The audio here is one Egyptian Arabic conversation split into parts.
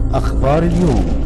أخبار اليوم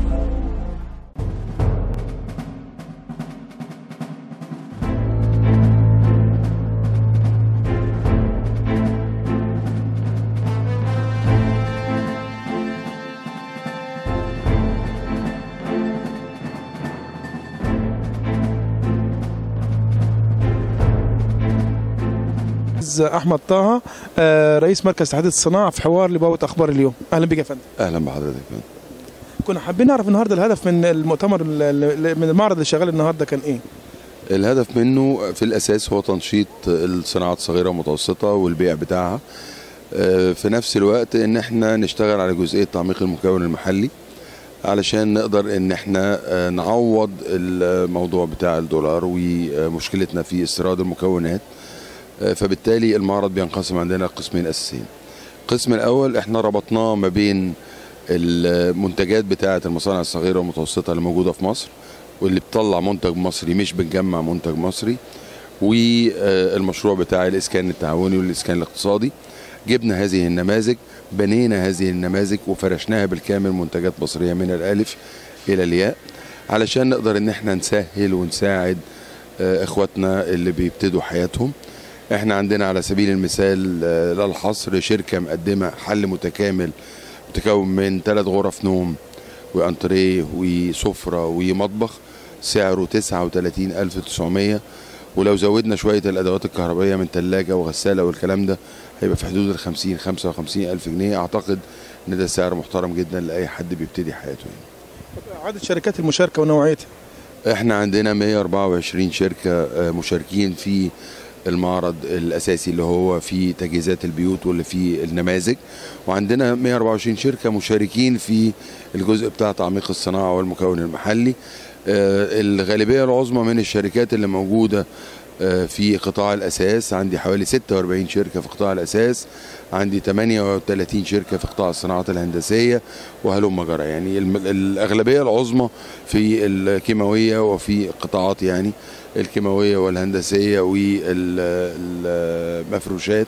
احمد طه آه، رئيس مركز تحديد الصناعه في حوار لبوابه اخبار اليوم اهلا بك يا فندم اهلا بحضرتك كنا حابين نعرف النهارده الهدف من المؤتمر ال- ال- من المعرض اللي شغال النهارده كان ايه الهدف منه في الاساس هو تنشيط الصناعات الصغيره والمتوسطه والبيع بتاعها آه، في نفس الوقت ان احنا نشتغل على جزئيه تعميق المكون المحلي علشان نقدر ان احنا آه، نعوض الموضوع بتاع الدولار ومشكلتنا في استيراد المكونات آه، فبالتالي المعرض بينقسم عندنا قسمين اساسيين القسم الاول احنا ربطناه ما بين المنتجات بتاعه المصانع الصغيره والمتوسطه اللي موجوده في مصر واللي بتطلع منتج مصري مش بنجمع منتج مصري والمشروع بتاع الاسكان التعاوني والاسكان الاقتصادي جبنا هذه النماذج بنينا هذه النماذج وفرشناها بالكامل منتجات مصريه من الالف الى الياء علشان نقدر ان احنا نسهل ونساعد آه، اخواتنا اللي بيبتدوا حياتهم احنا عندنا على سبيل المثال آه، لا الحصر شركه مقدمه حل متكامل متكون من ثلاث غرف نوم وانتريه وسفره ومطبخ سعره 39900 ولو زودنا شويه الادوات الكهربائيه من ثلاجه وغساله والكلام ده هيبقى في حدود ال 50 55 الف جنيه اعتقد ان ده سعر محترم جدا لاي حد بيبتدي حياته يعني. عدد شركات المشاركه ونوعيتها احنا عندنا 124 شركة آه، مشاركين في المعرض الاساسي اللي هو في تجهيزات البيوت واللي في النماذج وعندنا 124 شركة مشاركين في الجزء بتاع تعميق الصناعة والمكون المحلي آه، الغالبية العظمى من الشركات اللي موجودة آه، في قطاع الاساس عندي حوالي 46 شركة في قطاع الاساس عندي 38 شركة في قطاع الصناعات الهندسية وهلم جرى يعني الم- الأغلبية العظمى في الكيماوية وفي قطاعات يعني الكيماوية والهندسية والمفروشات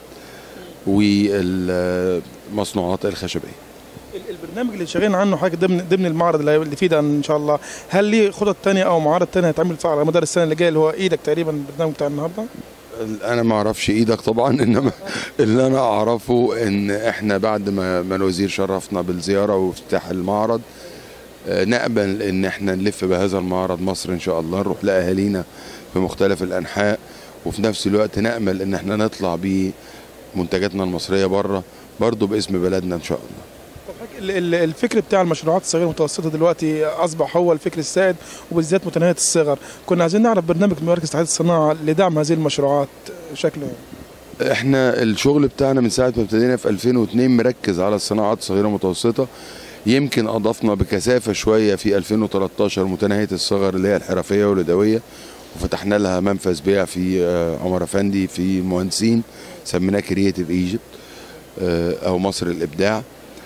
والمصنوعات الخشبية ال- البرنامج اللي شغالين عنه حاجه ضمن ضمن المعرض اللي اللي فيه ده ان شاء الله هل ليه خطط تانية او معارض تانية هيتعمل فيها على مدار السنه اللي جايه اللي هو ايدك تقريبا البرنامج بتاع النهارده انا ما اعرفش ايدك طبعا انما اللي انا اعرفه ان احنا بعد ما ما الوزير شرفنا بالزياره وافتتاح المعرض آه، نقبل ان احنا نلف بهذا المعرض مصر ان شاء الله نروح لاهالينا في مختلف الانحاء وفي نفس الوقت نامل ان احنا نطلع بمنتجاتنا المصريه بره برضه باسم بلدنا ان شاء الله طب حضرتك ال- ال- الفكر بتاع المشروعات الصغيره والمتوسطه دلوقتي اصبح هو الفكر السائد وبالذات متناهيه الصغر كنا عايزين نعرف برنامج مركز تحديد الصناعه لدعم هذه المشروعات شكله إيه؟ احنا الشغل بتاعنا من ساعه ما ابتدينا في 2002 مركز على الصناعات الصغيره والمتوسطه يمكن اضفنا بكثافه شويه في 2013 متناهيه الصغر اللي هي الحرفيه واليدويه وفتحنا لها منفذ بيع في آه، عمر افندي في المهندسين سميناه كرييتيف ايجيبت او مصر الابداع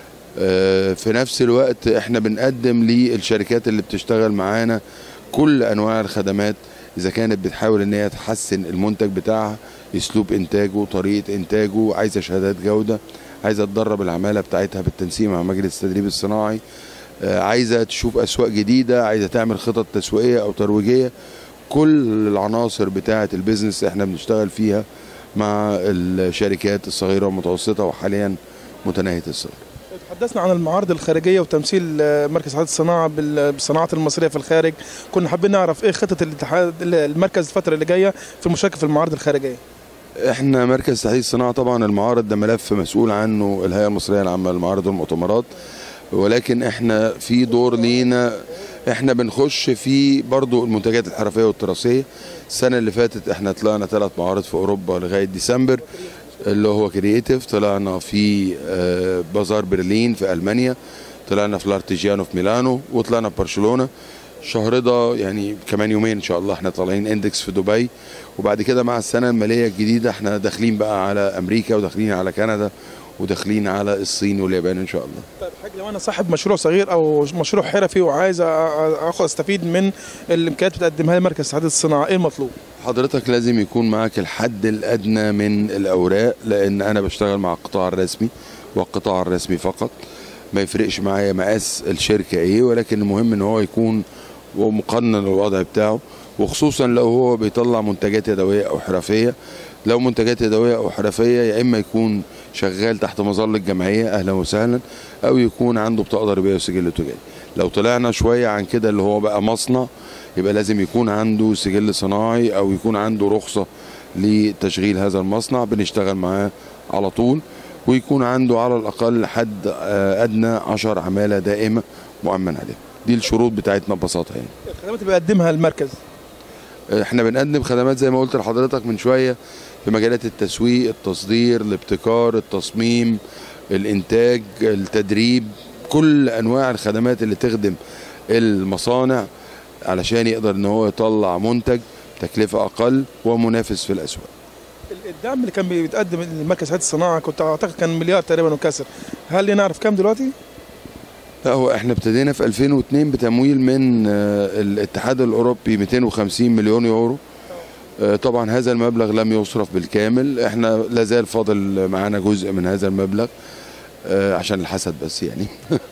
آه، في نفس الوقت احنا بنقدم للشركات اللي بتشتغل معانا كل انواع الخدمات اذا كانت بتحاول ان هي تحسن المنتج بتاعها اسلوب انتاجه طريقه انتاجه عايزه شهادات جوده عايزه تدرب العماله بتاعتها بالتنسيق مع مجلس التدريب الصناعي آه، عايزه تشوف اسواق جديده عايزه تعمل خطط تسويقيه او ترويجيه كل العناصر بتاعه البيزنس احنا بنشتغل فيها مع الشركات الصغيره والمتوسطه وحاليا متناهيه الصغر تحدثنا عن المعارض الخارجيه وتمثيل آه، مركز تحديد الصناعه بال- بالصناعات المصريه في الخارج كنا حابين نعرف ايه خطه الاتحاد المركز الفتره اللي جايه في المشاركه في المعارض الخارجيه احنا مركز تحديد الصناعه طبعا المعارض ده ملف مسؤول عنه الهيئه المصريه العامه للمعارض والمؤتمرات ولكن احنا في دور لينا احنا بنخش في برضو المنتجات الحرفيه والتراثيه السنه اللي فاتت احنا طلعنا ثلاث معارض في اوروبا لغايه ديسمبر اللي هو كرييتيف طلعنا في آه، بازار برلين في المانيا طلعنا في الارتيجيانو في ميلانو وطلعنا في برشلونه الشهر ده يعني كمان يومين ان شاء الله احنا طالعين اندكس في دبي وبعد كده مع السنه الماليه الجديده احنا داخلين بقى على امريكا وداخلين على كندا وداخلين على الصين واليابان ان شاء الله طيب حاج لو انا صاحب مشروع صغير او مشروع حرفي وعايز أ- أ- اخد استفيد من الامكانيات اللي بتقدمها لي مركز تحديد الصناعه ايه المطلوب؟ حضرتك لازم يكون معك الحد الادنى من الاوراق لان انا بشتغل مع القطاع الرسمي والقطاع الرسمي فقط ما يفرقش معايا مقاس الشركه ايه ولكن المهم ان هو يكون ومقنن الوضع بتاعه وخصوصا لو هو بيطلع منتجات يدويه او حرفيه لو منتجات يدويه او حرفيه يا اما يكون شغال تحت مظله الجمعيه اهلا وسهلا او يكون عنده بطاقه ضريبيه وسجل تجاري لو طلعنا شويه عن كده اللي هو بقى مصنع يبقى لازم يكون عنده سجل صناعي او يكون عنده رخصه لتشغيل هذا المصنع بنشتغل معاه على طول ويكون عنده على الاقل حد آه، ادنى 10 عماله دائمه مؤمن عليها دي الشروط بتاعتنا ببساطه يعني الخدمات اللي بيقدمها المركز احنا بنقدم خدمات زي ما قلت لحضرتك من شويه في مجالات التسويق التصدير الابتكار التصميم الانتاج التدريب كل انواع الخدمات اللي تخدم المصانع علشان يقدر ان هو يطلع منتج تكلفه اقل ومنافس في الاسواق الدعم اللي كان بيتقدم لمركز هيئه الصناعه كنت اعتقد كان مليار تقريبا وكسر هل نعرف كام دلوقتي؟ لا هو احنا ابتدينا في 2002 بتمويل من آه، الاتحاد الاوروبي 250 مليون يورو آه، طبعا هذا المبلغ لم يصرف بالكامل احنا لازال فاضل معانا جزء من هذا المبلغ آه، عشان الحسد بس يعني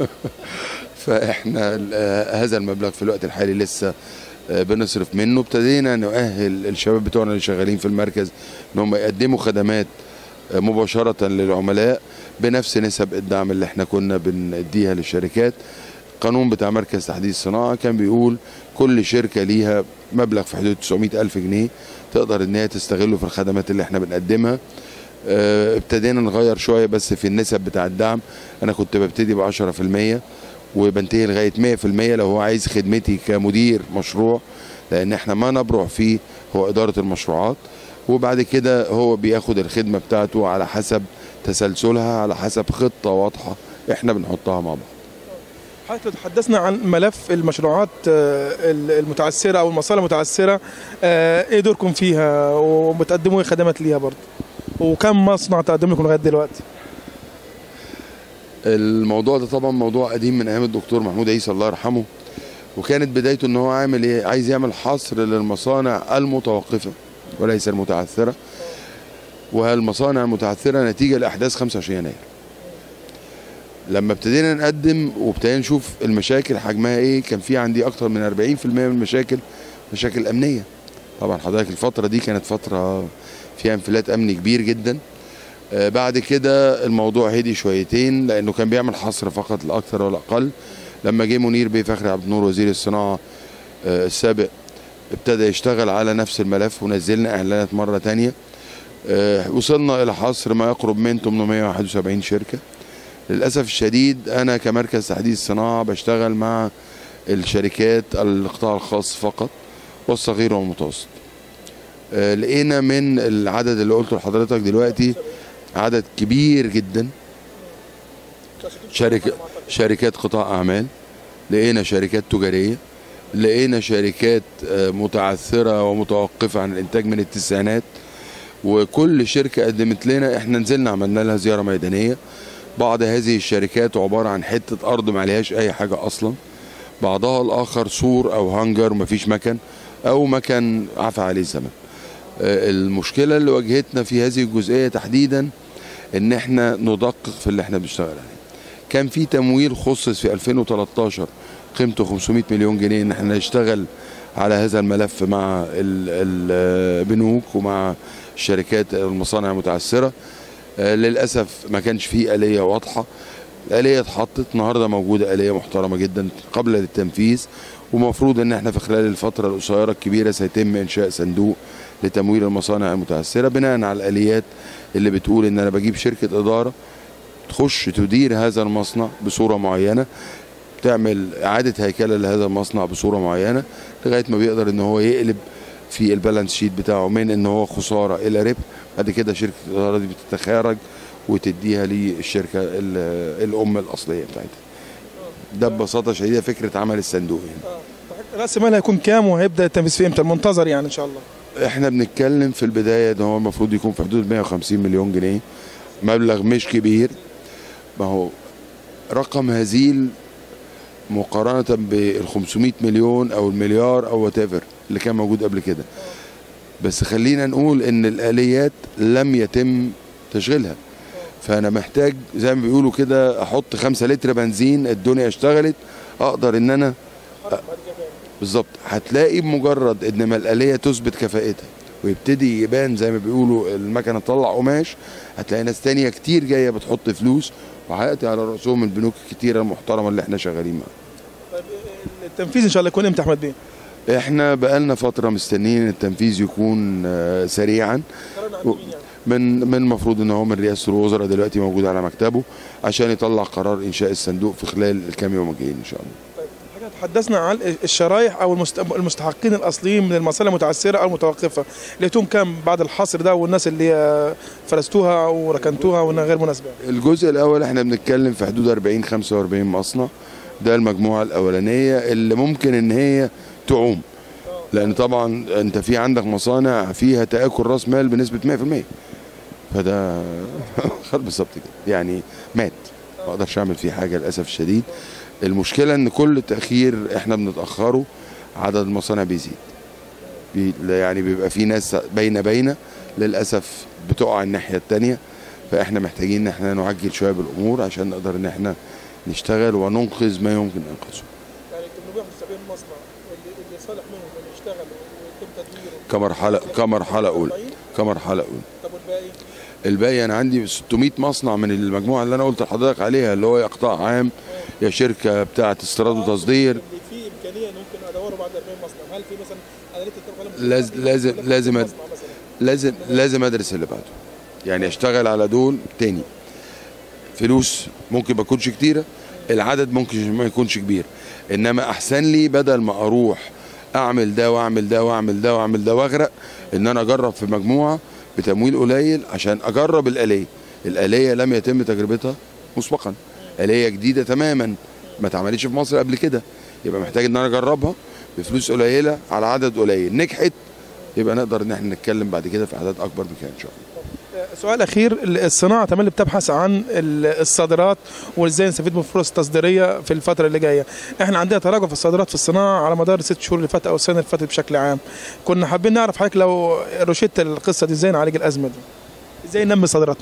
فاحنا آه، هذا المبلغ في الوقت الحالي لسه آه، بنصرف منه ابتدينا نؤهل الشباب بتوعنا اللي شغالين في المركز ان هم يقدموا خدمات آه، مباشرة للعملاء بنفس نسب الدعم اللي احنا كنا بنديها للشركات القانون بتاع مركز تحديث الصناعة كان بيقول كل شركة ليها مبلغ في حدود 900 ألف جنيه تقدر ان هي تستغله في الخدمات اللي احنا بنقدمها آه، ابتدينا نغير شوية بس في النسب بتاع الدعم انا كنت ببتدي ب 10% وبنتهي لغاية 100% لو هو عايز خدمتي كمدير مشروع لان احنا ما نبرع فيه هو إدارة المشروعات وبعد كده هو بياخد الخدمة بتاعته على حسب تسلسلها على حسب خطة واضحة احنا بنحطها مع بعض حضرتك لو تحدثنا عن ملف المشروعات آه، المتعثره او المصانع المتعثره آه، ايه دوركم فيها وبتقدموا ايه خدمات ليها برضه وكم مصنع تقدم لكم لغايه دلوقتي الموضوع ده طبعا موضوع قديم من ايام الدكتور محمود عيسى الله يرحمه وكانت بدايته ان هو عامل ايه عايز يعمل حصر للمصانع المتوقفه وليس المتعثره والمصانع المتعثره نتيجه لاحداث 25 يناير لما ابتدينا نقدم وابتدينا نشوف المشاكل حجمها ايه كان في عندي اكتر من 40% من المشاكل مشاكل امنيه طبعا حضرتك الفتره دي كانت فتره فيها انفلات امني كبير جدا آه، بعد كده الموضوع هدي شويتين لانه كان بيعمل حصر فقط لا اكثر ولا اقل لما جه منير بيه فخري عبد النور وزير الصناعه آه، السابق ابتدى يشتغل على نفس الملف ونزلنا اعلانات مره تانية آه، وصلنا الى حصر ما يقرب من 871 شركه للاسف الشديد انا كمركز تحديث الصناعه بشتغل مع الشركات القطاع الخاص فقط والصغير والمتوسط آه، لقينا من العدد اللي قلته لحضرتك دلوقتي عدد كبير جدا شركة شركات قطاع أعمال لقينا شركات تجارية لقينا شركات آه، متعثرة ومتوقفة عن الإنتاج من التسعينات وكل شركة قدمت لنا احنا نزلنا عملنا لها زيارة ميدانية بعض هذه الشركات عبارة عن حتة أرض ما عليهاش أي حاجة أصلا بعضها الآخر سور أو هانجر مفيش مكن أو مكن عفى عليه الزمن آه، المشكلة اللي واجهتنا في هذه الجزئية تحديدا ان احنا ندقق في اللي احنا بنشتغل عليه كان في تمويل خصص في 2013 قيمته 500 مليون جنيه ان احنا نشتغل على هذا الملف مع ال- البنوك ومع الشركات المصانع المتعثرة آه، للأسف ما كانش فيه آلية واضحة الآلية اتحطت النهاردة موجودة آلية محترمة جدا قبل التنفيذ ومفروض ان احنا في خلال الفترة القصيرة الكبيرة سيتم انشاء صندوق لتمويل المصانع المتعثرة بناء على الآليات اللي بتقول ان انا بجيب شركة إدارة تخش تدير هذا المصنع بصورة معينة تعمل إعادة هيكلة لهذا المصنع بصورة معينة لغاية ما بيقدر ان هو يقلب في البالانس شيت بتاعه من ان هو خسارة الى ربح بعد كده شركة الإدارة دي بتتخارج وتديها للشركة ال- الأم الأصلية بتاعتها ده ببساطة شديدة فكرة عمل الصندوق يعني. راس المال هيكون كام وهيبدا التنفيذ في امتى المنتظر يعني ان شاء الله احنا بنتكلم في البدايه ان هو المفروض يكون في حدود 150 مليون جنيه مبلغ مش كبير ما هو رقم هزيل مقارنه بال 500 مليون او المليار او وات اللي كان موجود قبل كده بس خلينا نقول ان الاليات لم يتم تشغيلها فانا محتاج زي ما بيقولوا كده احط خمسة لتر بنزين الدنيا اشتغلت اقدر ان انا بالظبط هتلاقي بمجرد ان ما الاليه تثبت كفاءتها ويبتدي يبان زي ما بيقولوا المكنه تطلع قماش هتلاقي ناس تانية كتير جايه بتحط فلوس وهياتي على راسهم البنوك الكتيره المحترمه اللي احنا شغالين معاها طيب التنفيذ ان شاء الله يكون امتى احمد بيه؟ احنا بقالنا فتره مستنيين التنفيذ يكون آه، سريعا و- من من المفروض ان هو من رئاسه الوزراء دلوقتي موجود على مكتبه عشان يطلع قرار انشاء الصندوق في خلال الكام يوم الجايين ان شاء الله حاجة تحدثنا عن الشرايح او المست- المستحقين الاصليين من المصالح المتعثره او المتوقفه لقيتهم كام بعد الحصر ده والناس اللي آه، فرستوها او ركنتوها وانها غير مناسبه الجزء الاول احنا بنتكلم في حدود 40 45 مصنع ده المجموعه الاولانيه اللي ممكن ان هي تعوم لان طبعا انت في عندك مصانع فيها تاكل راس مال بنسبه 100% فده خد بالظبط كده يعني مات ما اقدرش اعمل فيه حاجه للاسف الشديد المشكله ان كل تاخير احنا بنتاخره عدد المصانع بيزيد بي يعني بيبقى في ناس باينه باينه للاسف بتقع الناحيه التانيه فاحنا محتاجين ان احنا نعجل شويه بالامور عشان نقدر ان احنا نشتغل وننقذ ما يمكن انقاذه يعني 871 مصنع اللي اللي صالح منهم انه يشتغل ويتم تدويره كمرحله كمرحله اولى كمرحله اولى طب والباقي؟ الباقي انا عندي 600 مصنع من المجموعه اللي انا قلت لحضرتك عليها اللي هو يا قطاع عام يا شركه بتاعه استيراد وتصدير اللي فيه امكانيه ان ممكن ادوره بعد 40 مصنع هل في مثلا آلية التقلم لاز- لازم لازم أد- مصنع مثلا لازم لازم ادرس اللي بعده يعني اشتغل على دول تاني فلوس ممكن ما تكونش كتيره العدد ممكن ما يكونش كبير انما احسن لي بدل ما اروح اعمل ده واعمل ده واعمل ده واعمل ده واغرق ان انا اجرب في مجموعه بتمويل قليل عشان اجرب الاليه الاليه لم يتم تجربتها مسبقا اليه جديده تماما ما اتعملتش في مصر قبل كده يبقى محتاج ان انا اجربها بفلوس قليله على عدد قليل نجحت يبقى نقدر ان احنا نتكلم بعد كده في اعداد اكبر من كده ان شاء الله سؤال اخير الصناعه تملي بتبحث عن ال- الصادرات وازاي نستفيد من الفرص التصديريه في الفتره اللي جايه احنا عندنا تراجع في الصادرات في الصناعه على مدار الست شهور اللي فاتت او السنه اللي فاتت بشكل عام كنا حابين نعرف حضرتك لو روشيت القصه دي ازاي نعالج الازمه دي ازاي ننمي صادراتنا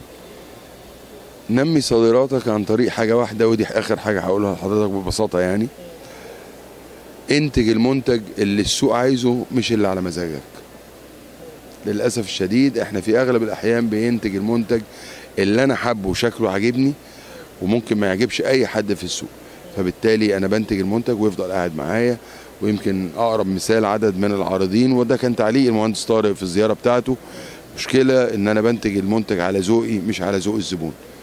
نمي صادراتك عن طريق حاجه واحده ودي اخر حاجه هقولها لحضرتك ببساطه يعني انتج المنتج اللي السوق عايزه مش اللي على مزاجك للاسف الشديد احنا في اغلب الاحيان بينتج المنتج اللي انا حابه وشكله عاجبني وممكن ما يعجبش اي حد في السوق فبالتالي انا بنتج المنتج ويفضل قاعد معايا ويمكن اقرب مثال عدد من العارضين وده كان تعليق المهندس طارق في الزياره بتاعته مشكله ان انا بنتج المنتج على ذوقي مش على ذوق الزبون